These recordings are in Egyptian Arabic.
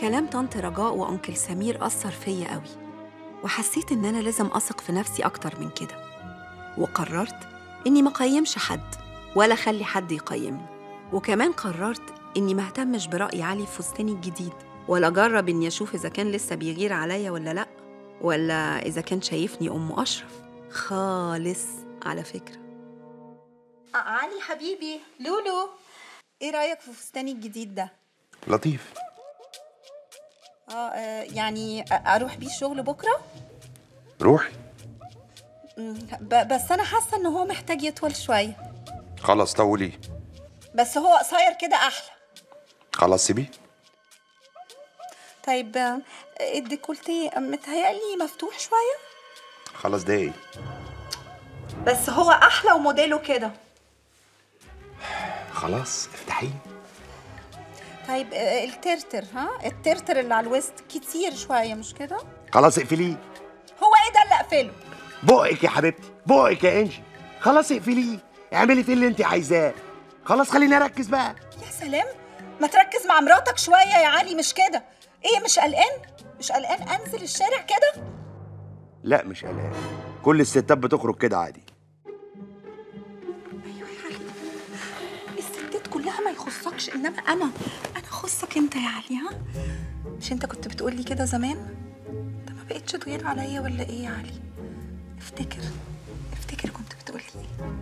كلام طنط رجاء وأنكل سمير أثر فيا قوي وحسيت إن أنا لازم أثق في نفسي أكتر من كده وقررت إني ما قيمش حد ولا أخلي حد يقيمني وكمان قررت إني ما اهتمش برأي علي في فستاني الجديد ولا أجرب إني أشوف إذا كان لسه بيغير عليا ولا لأ ولا إذا كان شايفني أم أشرف خالص على فكرة علي حبيبي لولو إيه رأيك في فستاني الجديد ده؟ لطيف آه, آه يعني أ- أروح بيه الشغل بكرة؟ روحي مم، ب- بس أنا حاسة إن هو محتاج يطول شوية خلاص طوليه بس هو قصير كده أحلى خلاص سيبيه طيب آه، الديكولتيه متهيألي مفتوح شوية خلاص ده ايه بس هو أحلى وموديله كده خلاص افتحيه طيب آه، الترتر ها الترتر اللي على الوسط كتير شوية مش كده خلاص اقفليه هو ايه ده اللي اقفله بقك يا حبيبتي بقك يا انجي خلاص اقفليه اعملي فيه اللي انت عايزاه خلاص خليني اركز بقى يا سلام ما تركز مع مراتك شوية يا علي مش كده ايه مش قلقان مش قلقان انزل الشارع كده لا مش قلقان كل الستات بتخرج كده عادي ايوه يا علي الستات كلها ما يخصكش انما انا انا خصك انت يا علي ها مش انت كنت بتقولي كده زمان انت ما بقتش تغير عليا ولا ايه يا علي افتكر افتكر كنت بتقولي ايه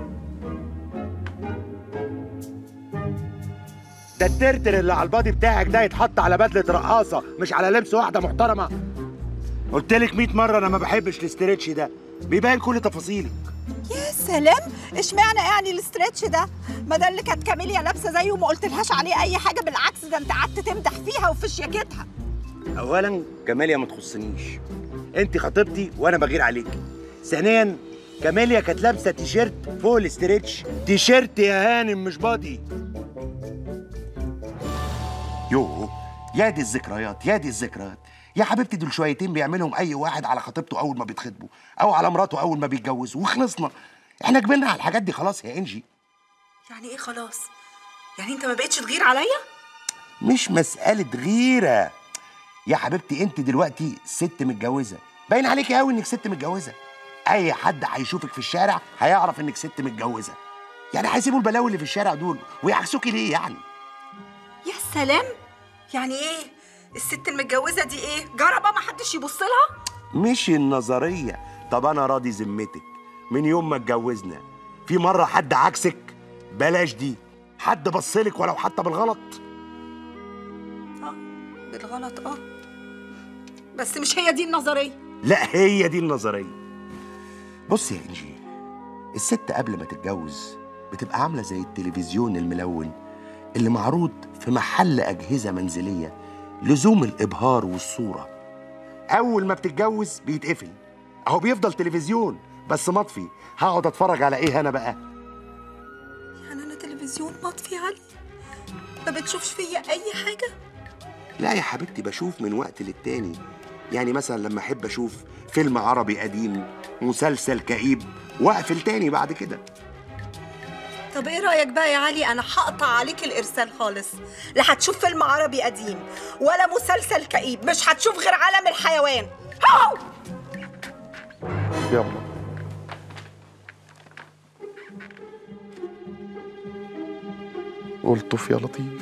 ده الترتر اللي على البادي بتاعك ده يتحط على بدله رقاصه مش على لبس واحده محترمه قلت لك 100 مره انا ما بحبش الاسترتش ده بيبان كل تفاصيلك يا سلام اشمعنى يعني الاسترتش ده ما ده اللي كانت كاميليا لابسه زيه وما قلتلهاش عليه اي حاجه بالعكس ده انت قعدت تمدح فيها وفي شياكتها اولا كماليا ما تخصنيش انت خطيبتي وانا بغير عليك ثانيا كماليا كانت لابسه تيشيرت فوق الاسترتش تيشيرت يا هانم مش بادي يوه يا دي الذكريات يا دي الذكريات يا حبيبتي دول شويتين بيعملهم اي واحد على خطيبته اول ما بيتخطبوا او على مراته اول ما بيتجوزوا وخلصنا احنا كبرنا على الحاجات دي خلاص يا انجي يعني ايه خلاص يعني انت ما بقتش تغير عليا مش مسألة غيرة يا حبيبتي انت دلوقتي ست متجوزة باين عليكي قوي انك ست متجوزة اي حد هيشوفك في الشارع هيعرف انك ست متجوزة يعني هيسيبوا البلاوي اللي في الشارع دول ويعكسوكي ليه يعني يا سلام يعني ايه الست المتجوزه دي ايه جربه ما حدش يبص لها مش النظرية طب انا راضي ذمتك من يوم ما اتجوزنا في مرة حد عكسك بلاش دي حد بصلك ولو حتى بالغلط اه بالغلط اه بس مش هي دي النظريه لا هي دي النظرية بص يا إنجي الست قبل ما تتجوز بتبقى عاملة زي التلفزيون الملون اللي معروض في محل أجهزة منزلية لزوم الإبهار والصورة أول ما بتتجوز بيتقفل أهو بيفضل تلفزيون بس مطفي هقعد أتفرج على إيه أنا بقى يعني انا تلفزيون مطفي علي ما بتشوفش فيا اي حاجه لا يا حبيبتي بشوف من وقت للتاني يعني مثلا لما أحب أشوف فيلم عربي قديم مسلسل كئيب وأقفل تاني بعد كده طب ايه رايك بقى يا علي انا هقطع عليك الارسال خالص لا هتشوف فيلم عربي قديم ولا مسلسل كئيب مش هتشوف غير عالم الحيوان هاو يلا قلت يا لطيف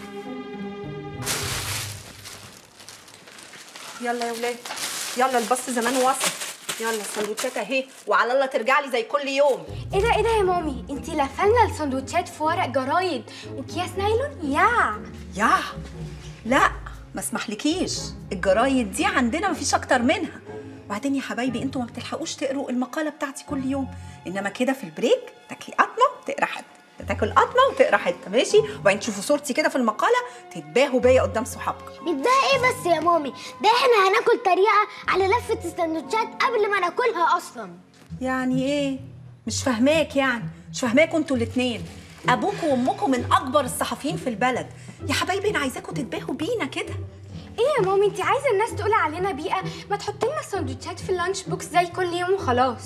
يلا يا ولاد يلا الباص زمان وصل يلا السندوتشات اهي وعلى الله ترجع لي زي كل يوم ايه ده ايه ده يا مامي انتي لفلنا السندوتشات في ورق جرايد واكياس نايلون يا يا لا ما اسمحلكيش الجرايد دي عندنا مفيش اكتر منها وبعدين يا حبايبي انتوا ما بتلحقوش تقروا المقاله بتاعتي كل يوم انما كده في البريك تاكلي قطمه تقرا حته تاكل قطمه وتقرا حته ماشي وبعدين تشوفوا صورتي كده في المقاله تتباهوا بيا قدام صحابكم بيتباع ايه بس يا مامي ده احنا هناكل طريقه على لفه السندوتشات قبل ما ناكلها اصلا يعني ايه مش فاهماك يعني مش فاهماكوا انتوا الاتنين ابوكوا وامكوا من اكبر الصحفيين في البلد يا حبايبي انا عايزاكوا تتباهوا بينا كده ايه يا مامي انتي عايزه الناس تقول علينا بيئه ما تحطي لنا السندوتشات في اللانش بوكس زي كل يوم وخلاص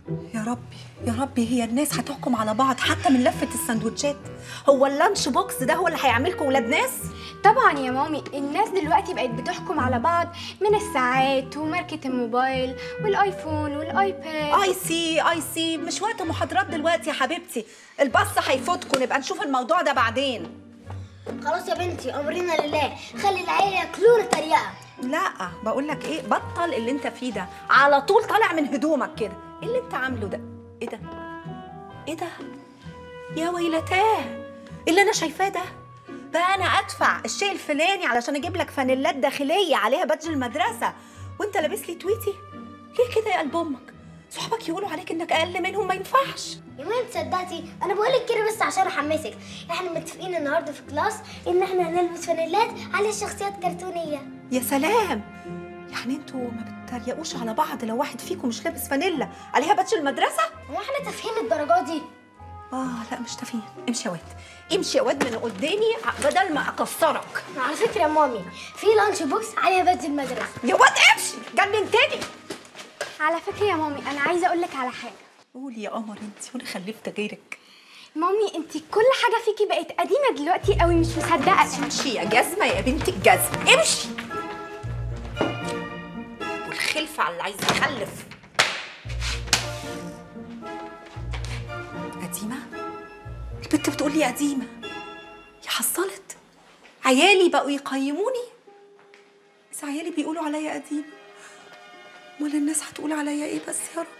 يا ربي يا ربي هي الناس هتحكم على بعض حتى من لفة السندوتشات هو اللانش بوكس ده هو اللي هيعملكم ولاد ناس طبعا يا مامي الناس دلوقتي بقت بتحكم على بعض من الساعات وماركة الموبايل والايفون والايباد اي سي اي سي مش وقت محاضرات دلوقتي يا حبيبتي الباص هيفوتكم نبقى نشوف الموضوع ده بعدين خلاص يا بنتي امرنا لله خلي العيال ياكلونا تريقه لا بقول لك ايه بطل اللي انت فيه ده على طول طالع من هدومك كده ايه اللي انت عامله ده ايه ده ايه ده يا ويلتاه اللي انا شايفاه ده بقى انا ادفع الشيء الفلاني علشان اجيب لك فانيلات داخليه عليها بادج المدرسه وانت لابس لي تويتي ليه كده يا قلب امك صحابك يقولوا عليك انك اقل منهم ما ينفعش يا ماما انت صدقتي انا بقول لك كده بس عشان احمسك احنا متفقين النهارده في كلاس ان احنا هنلبس فانيلات على شخصيات كرتونيه يا سلام يعني انتوا ما بتتريقوش على بعض لو واحد فيكم مش لابس فانيلا عليها بادج المدرسه هو احنا تافهين للدرجه دي اه لا مش تافهين امشي يا واد امشي يا واد من قدامي بدل ما اكسرك على فكره يا مامي في لانش بوكس عليها بادج المدرسه يا واد امشي جننتني على فكرة يا مامي انا عايزة اقول لك على حاجة قولي يا قمر انت وانا خلفت غيرك مامي انت كل حاجة فيكي بقت قديمة دلوقتي قوي مش مصدقة امشي يا جزمه يا بنت الجزمه امشي والخلفه على اللي عايزه اخلف قديمه البنت بتقول لي قديمه يا حصلت عيالي بقوا يقيموني بس عيالي بيقولوا عليا قديمه امال الناس هتقول عليا ايه بس يا رب